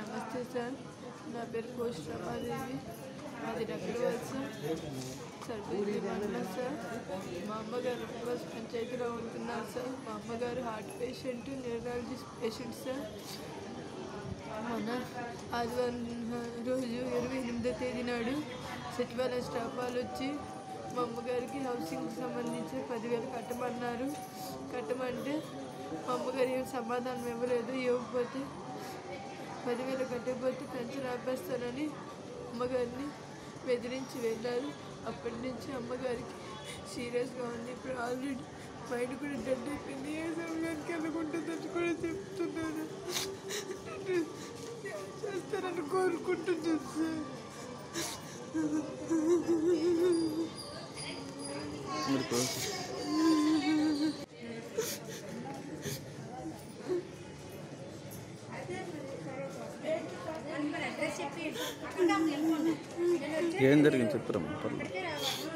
నమస్తే సార్ నా పేరు కోష్ రమాదేవి మాది నగరవాల్ సార్ సర్వేది మండలం సార్ మా అమ్మగారు బస్ పంచాయతీలో ఉంటున్నారు సార్ మా అమ్మగారు heart patient neurologist patient sir మొన్న ఆదివారం రోజు ఇరవై ఎనిమిదో తేదీ నాడు సచివాలయ స్టాఫ్ వాళ్ళు వచ్చి మా అమ్మగారికి హౌసింగ్కి సంబంధించి పదివేలు కట్టమన్నారు కట్టమంటే మా అమ్మగారు ఏం సమాధానం ఇవ్వలేదు ఇవ్వకపోతే పదివేలు కట్టకపోతే పెన్షన్ ఆపేస్తానని అమ్మగారిని బెదిరించి వెళ్ళారు అప్పటి నుంచి అమ్మగారికి సీరియస్గా ఉంది ఇప్పుడు ఆల్రెడీ మైండ్ కూడా డెడ్ అయిపోయింది ఏ సమయానికి అనుకుంటుందని కూడా చెప్తున్నాను చేస్తారని కోరుకుంటున్నాను సార్ మీరు కో- ఏం జరిగింది చెప్పురమ్మా పర్లేదు